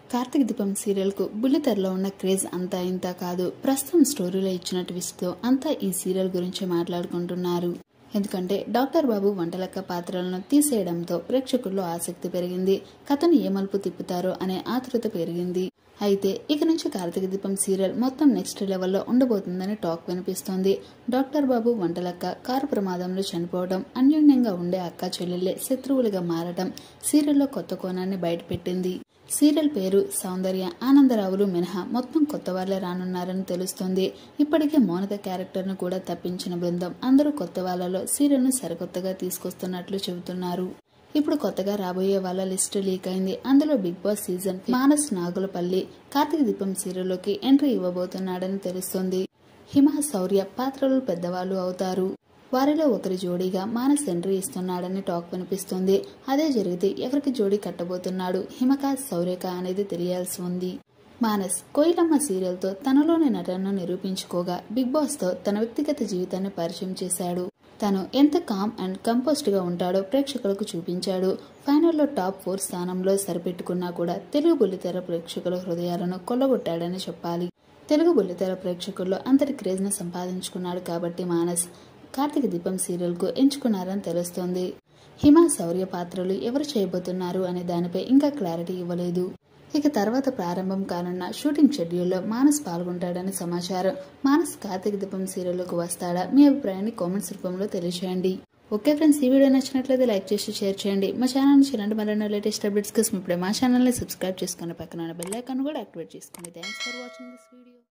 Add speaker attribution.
Speaker 1: కార్తీక దీపం సీరియల్ కు బుల్లితెరలో ఉన్న క్రేజ్ అంతా ఇంత కాదు ప్రస్తుతం స్టోరీలో ఇచ్చిన ట్విస్ట్ తో అంతా ఈ సీరియల్ గురించి మాట్లాడుకుంటున్నారు ఎందుకంటే డాక్టర్ బాబు వంటలక్క పాత్రలను తీసేయడంతో ప్రేక్షకుల్లో ఆసక్తి పెరిగింది కథను ఏ మలుపు తిప్పుతారో అనే ఆతృత పెరిగింది అయితే ఇక నుంచి కార్తీక దీపం సీరియల్ మొత్తం నెక్స్ట్ లెవెల్లో ఉండబోతుందని టాక్ వినిపిస్తోంది డాక్టర్ బాబు వంటలక్క కారు ప్రమాదంలో చనిపోవడం అన్యోన్యంగా ఉండే అక్క చెల్లెళ్ళే శత్రువులుగా మారడం సీరియల్లో కొత్త కోణాన్ని బయటపెట్టింది సీరియల్ పేరు సౌందర్య ఆనందరావులు మినహా మొత్తం కొత్త వాళ్లే రానున్నారని తెలుస్తోంది ఇప్పటికే మౌనత క్యారెక్టర్ను కూడా తప్పించిన బృందం అందరూ కొత్త వాళ్లలో సీరియల్ను సరికొత్తగా తీసుకొస్తున్నట్లు చెబుతున్నారు ఇప్పుడు కొత్తగా రాబోయే వాళ్ళ లిస్టు లీక్ అయింది అందులో Bigg Boss season Manas Nagulapalli Karthika Deepam సీరియల్లోకి ఎంట్రీ ఇవ్వబోతున్నాడని తెలుస్తోంది హిమ శౌర్య పాత్రలు పెద్దవాళ్లు అవుతారు వారిలో ఒకరి జోడీగా మానస్ ఎంట్రీ ఇస్తున్నాడని టాక్ వినిపిస్తుంది అదే జరిగితే ఎవరికి జోడీ కట్టబోతున్నాడు హిమక శౌర్యక అనేది తెలియాల్సి ఉంది మానస్ కోయిలమ్మ సీరియల్తో తనలోని నటనను నిరూపించుకోగా బిగ్ బాస్ తో తన వ్యక్తిగత జీవితాన్ని పరిచయం చేశాడు తను ఎంత కామ్ అండ్ కంపోస్ట్ గా ఉంటాడో ప్రేక్షకులకు చూపించాడు ఫైనల్లో టాప్ ఫోర్ స్థానంలో సరిపెట్టుకున్నా కూడా తెలుగు బుల్లితెర ప్రేక్షకుల హృదయాలను కొల్లగొట్టాడని చెప్పాలి తెలుగు బుల్లితెర ప్రేక్షకుల్లో అంతటి క్రేజ్ ను సంపాదించుకున్నాడు కాబట్టి మానస్ కార్తీక దీపం సీరియల్ కు ఎంచుకున్నారని తెలుస్తోంది హిమ శౌర్య పాత్రలు ఎవరు చేయబోతున్నారు అనే దానిపై ఇంకా క్లారిటీ ఇవ్వలేదు ఇక తర్వాత ప్రారంభం కానున్న షూటింగ్ షెడ్యూల్లో మానస్ పాల్గొంటాడని సమాచారం మానస్ కార్తీక దీపం సీరియల్లోకి వస్తాడా మీ అభిప్రాయాన్ని కామెంట్స్ రూపంలో తెలియజేయండి ఓకే ఫ్రెండ్స్ ఈ వీడియో నచ్చినట్లయితే లైక్ చేసి షేర్ చేయండి మా ఛానల్ నుంచి ఇలాంటి మరిన్ని లేటెస్ట్ అప్డేట్స్ కోసం ఇప్పుడే మా ఛానల్ని సబ్స్క్రైబ్ చేసుకుని పక్కన బెల్ ఐకాన్ కూడా యాక్టివేట్ చేసుకోండి thanks for watching this video